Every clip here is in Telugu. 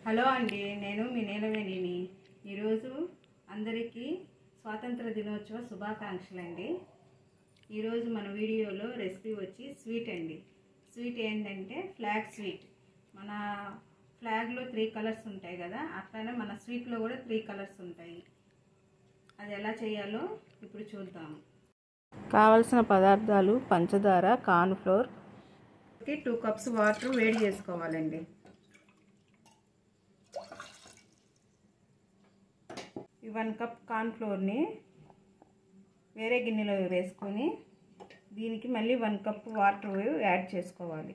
హలో అండి నేను మీ నీలవేణిని ఈరోజు అందరికీ స్వాతంత్ర దినోత్సవ శుభాకాంక్షలు అండి ఈరోజు మన వీడియోలో రెసిపీ వచ్చి స్వీట్ అండి స్వీట్ ఏంటంటే ఫ్లాగ్ స్వీట్ మన ఫ్లాగ్లో త్రీ కలర్స్ ఉంటాయి కదా అట్లనే మన స్వీట్లో కూడా త్రీ కలర్స్ ఉంటాయి అది ఎలా చేయాలో ఇప్పుడు చూద్దాము కావలసిన పదార్థాలు పంచదార కార్న్ఫ్లోర్ టూ కప్స్ వాటర్ వేడి చేసుకోవాలండి ఈ వన్ కప్ కార్న్ఫ్లోర్ని వేరే గిన్నెలో వేసుకొని దీనికి మళ్ళీ వన్ కప్ వాటర్ యాడ్ చేసుకోవాలి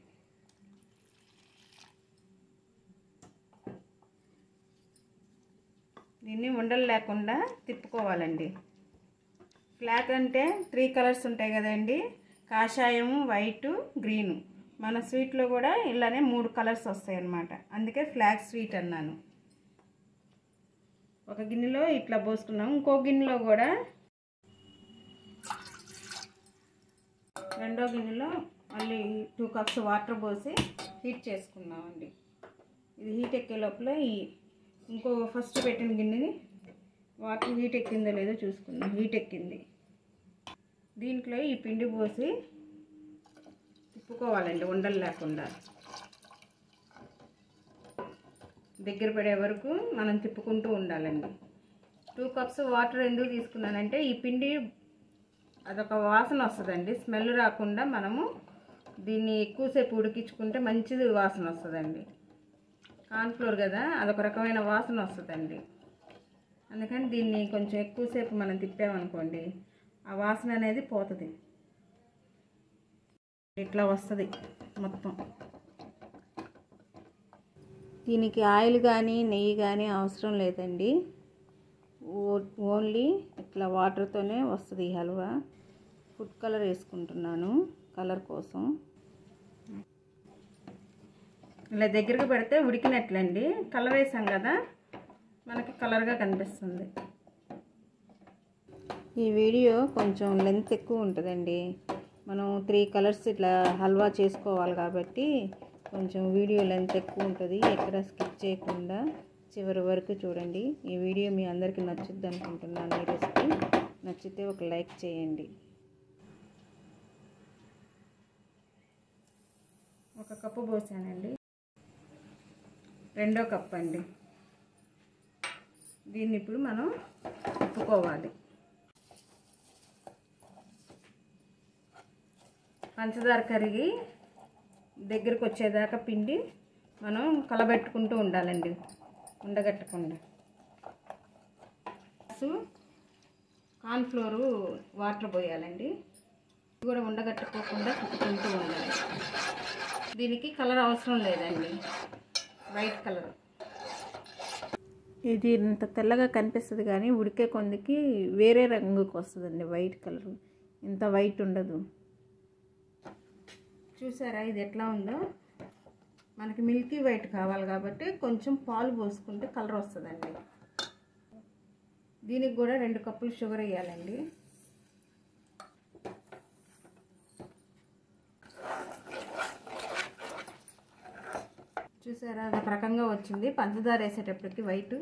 దీన్ని ఉండలు లేకుండా తిప్పుకోవాలండి ఫ్లాగ్ అంటే త్రీ కలర్స్ ఉంటాయి కదండి కాషాయం వైటు గ్రీను మన స్వీట్లో కూడా ఇలానే మూడు కలర్స్ వస్తాయి అన్నమాట అందుకే ఫ్లాగ్ స్వీట్ అన్నాను ఒక గిన్నెలో ఇట్లా పోసుకున్నాం ఇంకో గిన్నెలో కూడా రెండో గిన్నెలో మళ్ళీ టూ కప్స్ వాటర్ పోసి హీట్ చేసుకున్నామండి ఇది హీట్ ఎక్కే లోపల ఈ ఇంకో ఫస్ట్ పెట్టిన గిన్నెని వాటర్ హీట్ ఎక్కిందో లేదో చూసుకుందాం హీట్ ఎక్కింది దీంట్లో ఈ పిండి పోసి తిప్పుకోవాలండి ఉండలు లేకుండా దగ్గర పడే వరకు మనం తిప్పుకుంటూ ఉండాలండి టూ కప్స్ వాటర్ ఎందుకు తీసుకున్నానంటే ఈ పిండి అదొక వాసన వస్తుందండి స్మెల్ రాకుండా మనము దీన్ని ఎక్కువసేపు ఉడికించుకుంటే మంచిది వాసన వస్తుందండి కార్న్ఫ్లోర్ కదా అదొక రకమైన వాసన వస్తుందండి అందుకని దీన్ని కొంచెం ఎక్కువసేపు మనం తిప్పామనుకోండి ఆ వాసన అనేది పోతుంది ఇట్లా వస్తుంది మొత్తం దీనికి ఆయిల్ కానీ నెయ్యి కానీ అవసరం లేదండి ఓన్లీ ఇట్లా వాటర్తోనే వస్తుంది ఈ హల్వా ఫుడ్ కలర్ వేసుకుంటున్నాను కలర్ కోసం ఇలా దగ్గరకు పెడితే ఉడికినట్లండి కలర్ వేసాం కదా మనకి కలర్గా కనిపిస్తుంది ఈ వీడియో కొంచెం లెంత్ ఎక్కువ ఉంటుందండి మనం త్రీ కలర్స్ ఇట్లా హల్వా చేసుకోవాలి కాబట్టి కొంచెం వీడియో లెంత్ ఎక్కువ ఉంటుంది ఎక్కడ స్కిప్ చేయకుండా చివరి వరకు చూడండి ఈ వీడియో మీ అందరికీ నచ్చుద్ది అనుకుంటున్నాను ఈ రెసిపీ నచ్చితే ఒక లైక్ చేయండి ఒక కప్పు పోసానండి రెండో కప్ అండి దీన్ని ఇప్పుడు మనం తిప్పుకోవాలి పంచదార కరిగి దగ్గరకు వచ్చేదాకా పిండి మనం కలబెట్టుకుంటూ ఉండాలండి ఉండగట్టకుండా కార్న్ఫ్లోరు వాటర్ పోయాలండి ఇది కూడా ఉండగట్టుకోకుండా తిప్పుకుంటూ ఉండాలి దీనికి కలర్ అవసరం లేదండి వైట్ కలర్ ఇది ఇంత తెల్లగా కనిపిస్తుంది కానీ ఉడికే కొందికి వేరే రంగుకి వస్తుందండి వైట్ కలర్ ఇంత వైట్ ఉండదు చూసారా ఇది ఎట్లా ఉందో మనకి మిల్కీ వైట్ కావాలి కాబట్టి కొంచెం పాలు పోసుకుంటే కలర్ వస్తుందండి దీనికి కూడా రెండు కప్పులు షుగర్ వేయాలండి చూసారా అది ఒక రకంగా వచ్చింది పంచదార వేసేటప్పటికి వైట్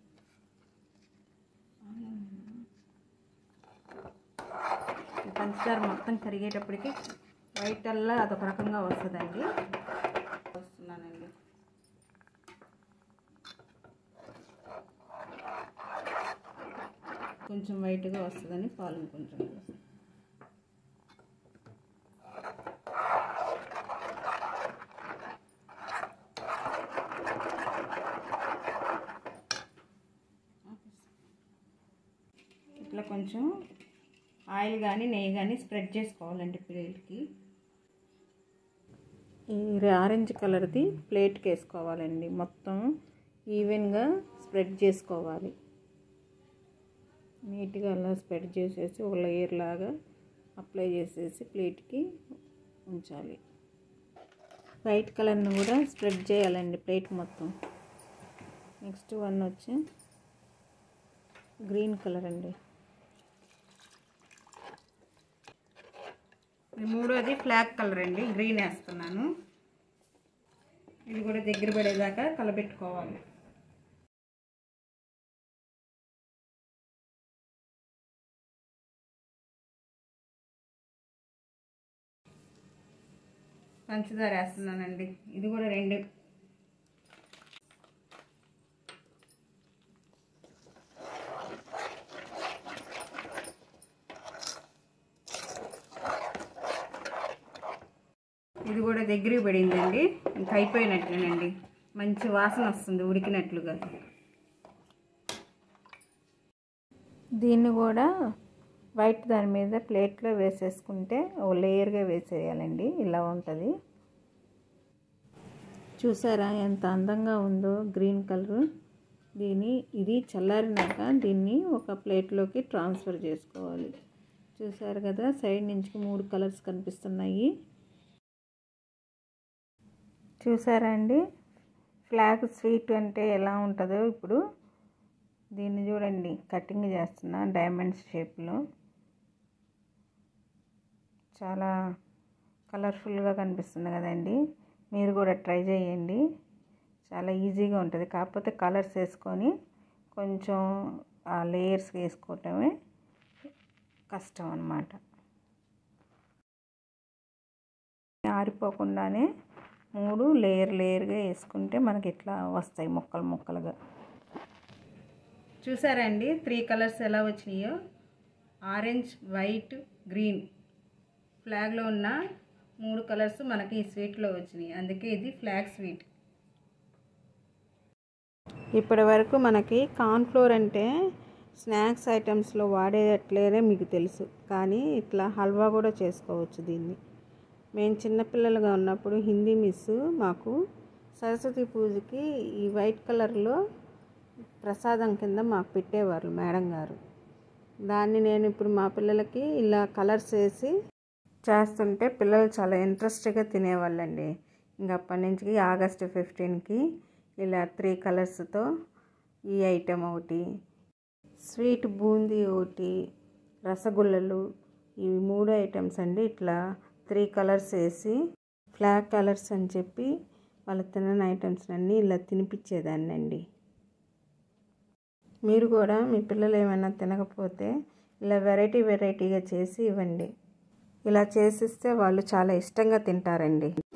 పంచదార మొత్తం కరిగేటప్పటికి వైట్ అల్లా అదొక రకంగా వస్తుందండి వస్తున్నానండి కొంచెం వైట్గా వస్తుందని పాలు కొంచెం ఇట్లా కొంచెం ఆయిల్ కానీ నెయ్యి కానీ స్ప్రెడ్ చేసుకోవాలండి పిల్లలకి ఈ ఆరెంజ్ కలర్ది ప్లేట్కి వేసుకోవాలండి మొత్తం ఈవెన్గా స్ప్రెడ్ చేసుకోవాలి నీట్గా అలా స్ప్రెడ్ చేసేసి ఒక లేయర్ లాగా అప్లై చేసేసి ప్లేట్కి ఉంచాలి వైట్ కలర్ని కూడా స్ప్రెడ్ చేయాలండి ప్లేట్ మొత్తం నెక్స్ట్ వన్ వచ్చి గ్రీన్ కలర్ అండి మూడోది ఫ్లాగ్ కలర్ అండి గ్రీన్ వేస్తున్నాను ఇది కూడా దగ్గర పడేదాకా కలబెట్టుకోవాలి పంచదార వేస్తున్నానండి ఇది కూడా రెండు ఇది కూడా దగ్గరికి పడిందండి ఇంకా అయిపోయినట్లేనండి మంచి వాసన వస్తుంది ఉడికినట్లుగా దీన్ని కూడా వైట్ దాని మీద ప్లేట్లో వేసేసుకుంటే ఓ లేయర్గా వేసేయాలండి ఇలా ఉంటుంది చూసారా ఎంత అందంగా ఉందో గ్రీన్ కలర్ దీని ఇది చల్లారినాక దీన్ని ఒక ప్లేట్లోకి ట్రాన్స్ఫర్ చేసుకోవాలి చూసారు కదా సైడ్ నుంచి మూడు కలర్స్ కనిపిస్తున్నాయి చూసారా అండి ఫ్లాగ్ స్వీట్ అంటే ఎలా ఉంటుందో ఇప్పుడు దీన్ని చూడండి కటింగ్ చేస్తున్నా డైమండ్స్ షేప్లో చాలా కలర్ఫుల్గా కనిపిస్తుంది కదండి మీరు కూడా ట్రై చేయండి చాలా ఈజీగా ఉంటుంది కాకపోతే కలర్స్ వేసుకొని కొంచెం ఆ లేయర్స్ వేసుకోవటమే కష్టం అన్నమాట ఆరిపోకుండానే మూడు లేయర్ లేయర్గా వేసుకుంటే మనకి ఇట్లా వస్తాయి ముక్కలు ముక్కలుగా చూసారా అండి త్రీ కలర్స్ ఎలా వచ్చినాయో ఆరెంజ్ వైట్ గ్రీన్ ఫ్లాగ్లో ఉన్న మూడు కలర్స్ మనకి ఈ స్వీట్లో వచ్చినాయి అందుకే ఇది ఫ్లాగ్ స్వీట్ ఇప్పటి వరకు మనకి కార్న్ఫ్లోర్ అంటే స్నాక్స్ ఐటమ్స్లో వాడేటట్లేదే మీకు తెలుసు కానీ ఇట్లా హల్వా కూడా చేసుకోవచ్చు దీన్ని మేము చిన్నపిల్లలుగా ఉన్నప్పుడు హిందీ మిస్ మాకు సరస్వతి పూజకి ఈ వైట్ కలర్లో ప్రసాదం కింద మాకు పెట్టేవారు మేడం గారు దాన్ని నేను ఇప్పుడు మా పిల్లలకి ఇలా కలర్స్ వేసి చేస్తుంటే పిల్లలు చాలా ఇంట్రెస్ట్గా తినేవాళ్ళండి ఇంక అప్పటి నుంచి ఆగస్టు ఫిఫ్టీన్కి ఇలా త్రీ కలర్స్తో ఈ ఐటెం ఒకటి స్వీట్ బూందీ ఒకటి రసగుల్లలు ఇవి మూడు ఐటమ్స్ అండి ఇట్లా త్రీ కలర్స్ వేసి ఫ్లాగ్ కలర్స్ అని చెప్పి వాళ్ళ తినని ఐటమ్స్ అన్నీ ఇలా తినిపించేదాన్ని అండి మీరు కూడా మీ పిల్లలు ఏమైనా తినకపోతే ఇలా వెరైటీ వెరైటీగా చేసి ఇవ్వండి ఇలా చేసిస్తే వాళ్ళు చాలా ఇష్టంగా తింటారండి